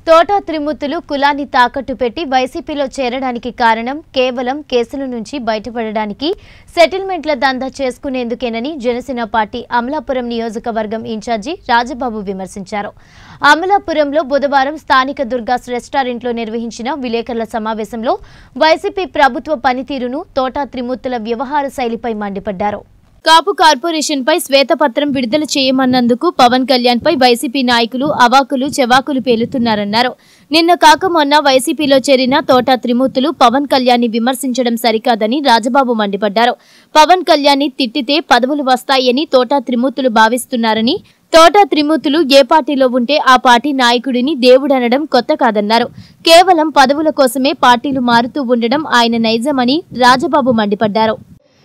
తోటా త్రిమూర్తులు కులాన్ని తాకట్టు పెట్టి వైసీపీలో చేరడానికి కారణం కేవలం కేసుల నుంచి బయటపడడానికి సెటిల్మెంట్ల దందా చేసుకునేందుకేనని జనసేన పార్టీ అమలాపురం నియోజకవర్గం ఇన్ఛార్జి రాజబాబు విమర్శించారు అమలాపురంలో బుధవారం స్థానిక దుర్గాస్ రెస్టారెంట్లో నిర్వహించిన విలేకరుల సమావేశంలో వైసీపీ ప్రభుత్వ పనితీరును తోటా త్రిమూర్తుల వ్యవహార శైలిపై మండిపడ్డారు కాపు కార్పొరేషన్ పై శ్వేతపత్రం విడుదల చేయమన్నందుకు పవన్ కళ్యాణ్ పై వైసీపీ నాయకులు అవాకులు చెవాకులు పేలుతున్నారన్నారు నిన్న కాక మొన్న వైసీపీలో చేరిన తోటా త్రిమూర్తులు పవన్ కళ్యాణ్ ని విమర్శించడం సరికాదని రాజబాబు మండిపడ్డారు పవన్ కళ్యాణ్ ని తిట్టితే పదవులు వస్తాయని తోటా త్రిమూర్తులు భావిస్తున్నారని తోటా త్రిమూర్తులు ఏ పార్టీలో ఉంటే ఆ పార్టీ నాయకుడిని దేవుడనడం కొత్త కాదన్నారు కేవలం పదవుల కోసమే పార్టీలు మారుతూ ఉండడం ఆయన నైజమని రాజబాబు మండిపడ్డారు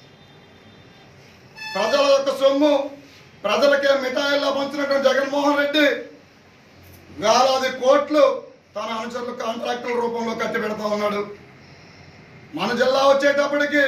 ప్రజల యొక్క సొమ్ము ప్రజలకే మిఠాయిల్లో పంచినటువంటి జగన్మోహన్ రెడ్డి వేలాది కోట్లు తన అనుచరులు కాంట్రాక్టుల రూపంలో కట్టి పెడతా ఉన్నాడు మన జిల్లా వచ్చేటప్పటికి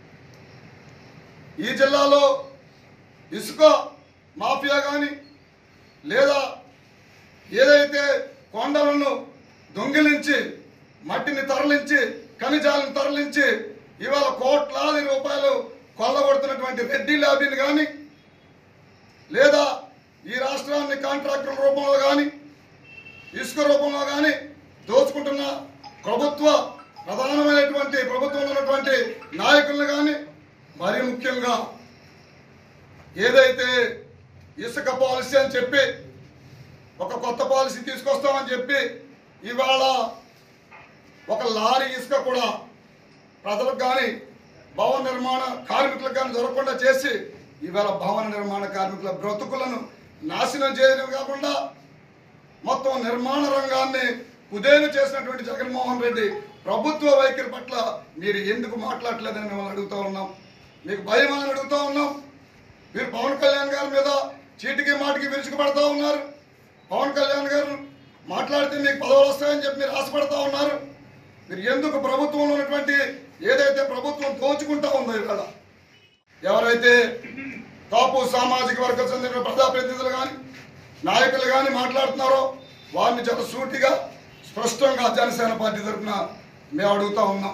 ఈ జిల్లాలో ఇసుక మాఫియా కానీ లేదా ఏదైతే కొండలను దొంగిలించి మట్టిని తరలించి ఖనిజాలను తరలించి ఇవాళ కోట్లాది రూపాయలు కొల్లగొడుతున్నటువంటి రెడ్డి ల్యాబీని కానీ లేదా ఈ రాష్ట్రాన్ని కాంట్రాక్టుల రూపంలో కానీ ఇసుక రూపంలో కానీ దోచుకుంటున్న ప్రభుత్వ ప్రధానమైనటువంటి ప్రభుత్వంలో ఉన్నటువంటి నాయకులను కానీ మరీ ముఖ్యంగా ఏదైతే ఇసుక పాలసీ అని చెప్పి ఒక కొత్త పాలసీ తీసుకొస్తామని చెప్పి ఇవాళ ఒక లారీ ఇసుక కూడా ప్రజలకు కానీ భవన నిర్మాణ కార్మికులకు కానీ దొరకకుండా చేసి ఇవాళ భవన నిర్మాణ కార్మికుల బ్రతుకులను నాశనం చేయడం కాకుండా మొత్తం నిర్మాణ రంగాన్ని కుదేలు చేసినటువంటి జగన్మోహన్ రెడ్డి ప్రభుత్వ వైఖరి పట్ల మీరు ఎందుకు మాట్లాడలేదని మిమ్మల్ని అడుగుతా ఉన్నాం మీకు భయం అని అడుగుతా ఉన్నాం మీరు పవన్ కళ్యాణ్ గారి మీద చీటికి మాటికి విరుచుకుపడతా ఉన్నారు పవన్ కళ్యాణ్ గారు మాట్లాడితే మీకు పదవులు వస్తాయని చెప్పి మీరు ఆశపడతా ఉన్నారు మీరు ఎందుకు ప్రభుత్వంలో ఉన్నటువంటి ఏదైతే ప్రభుత్వం దోచుకుంటా ఉందో ఇవాళ ఎవరైతే కాపు సామాజిక వర్గం చెందిన ప్రజాప్రతినిధులు కానీ నాయకులు కానీ మాట్లాడుతున్నారో వారిని చాలా సూటిగా స్పష్టంగా జనసేన పార్టీ తరఫున మేము అడుగుతా ఉన్నాం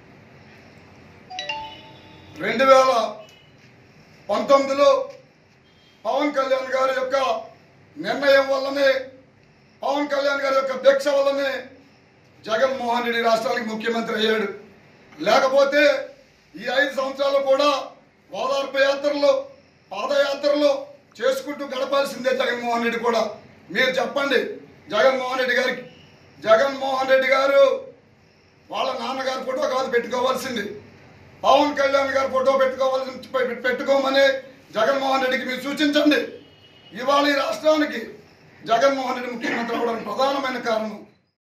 రెండు వేల పంతొమ్మిదిలో పవన్ కళ్యాణ్ గారి యొక్క నిర్ణయం వల్లనే పవన్ కళ్యాణ్ గారి యొక్క దీక్ష వల్లనే జగన్మోహన్ రెడ్డి రాష్ట్రానికి ముఖ్యమంత్రి అయ్యాడు లేకపోతే ఈ ఐదు సంవత్సరాలు కూడా ఓదార్పు యాత్రలు పాదయాత్రలు చేసుకుంటూ గడపాల్సిందే జగన్మోహన్ రెడ్డి కూడా మీరు చెప్పండి జగన్మోహన్ రెడ్డి గారికి జగన్మోహన్ రెడ్డి గారు వాళ్ళ నాన్నగారి ఫోటో కాదు పెట్టుకోవాల్సింది పవన్ కళ్యాణ్ గారి ఫోటో పెట్టుకోవాల్సి పె- పెట్టుకోమని జగన్మోహన్ రెడ్డికి మీరు సూచించండి ఇవాళ ఈ రాష్ట్రానికి జగన్మోహన్ రెడ్డి ముఖ్యమంత్రి అవ్వడానికి ప్రధానమైన కారణం